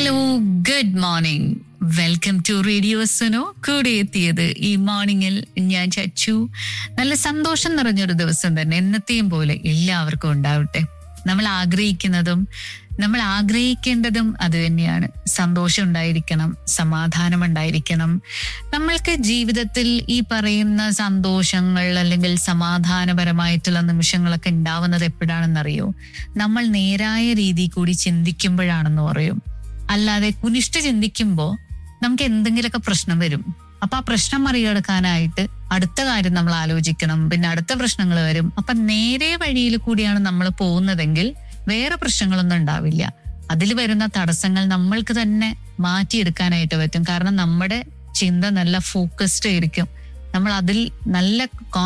hello good morning welcome to radio Suno കൂടെ എത്തിയത് ഈ മോർണിംഗിൽ ഞാൻ ചച്ചു നല്ല സന്തോഷം നിറഞ്ഞൊരു ദിവസം തന്നെ എന്നത്തെയും പോലെ എല്ലാവർക്കും ഉണ്ടാവട്ടെ നമ്മൾ ആഗ്രഹിക്കുന്നതും നമ്മൾ ആഗ്രഹിക്കേണ്ടതും അത് തന്നെയാണ് സന്തോഷം ഉണ്ടായിരിക്കണം സമാധാനം ഉണ്ടായിരിക്കണം നമ്മൾക്ക് ജീവിതത്തിൽ ഈ പറയുന്ന സന്തോഷങ്ങൾ അല്ലെങ്കിൽ സമാധാനപരമായിട്ടുള്ള നിമിഷങ്ങളൊക്കെ ഉണ്ടാവുന്നത് എപ്പോഴാണെന്നറിയോ നമ്മൾ നേരായ രീതി കൂടി ചിന്തിക്കുമ്പോഴാണെന്ന് പറയും അല്ലാതെ കുനിഷ്ഠ ചിന്തിക്കുമ്പോൾ നമുക്ക് എന്തെങ്കിലുമൊക്കെ പ്രശ്നം വരും അപ്പൊ ആ പ്രശ്നം മറികടക്കാനായിട്ട് അടുത്ത കാര്യം നമ്മൾ ആലോചിക്കണം പിന്നെ അടുത്ത പ്രശ്നങ്ങൾ വരും അപ്പൊ നേരെ വഴിയിൽ കൂടിയാണ് നമ്മൾ പോകുന്നതെങ്കിൽ വേറെ പ്രശ്നങ്ങളൊന്നും ഉണ്ടാവില്ല അതിൽ വരുന്ന തടസ്സങ്ങൾ നമ്മൾക്ക് തന്നെ മാറ്റിയെടുക്കാനായിട്ട് പറ്റും കാരണം നമ്മുടെ ചിന്ത നല്ല ഫോക്കസ്ഡ് ആയിരിക്കും നമ്മൾ അതിൽ നല്ല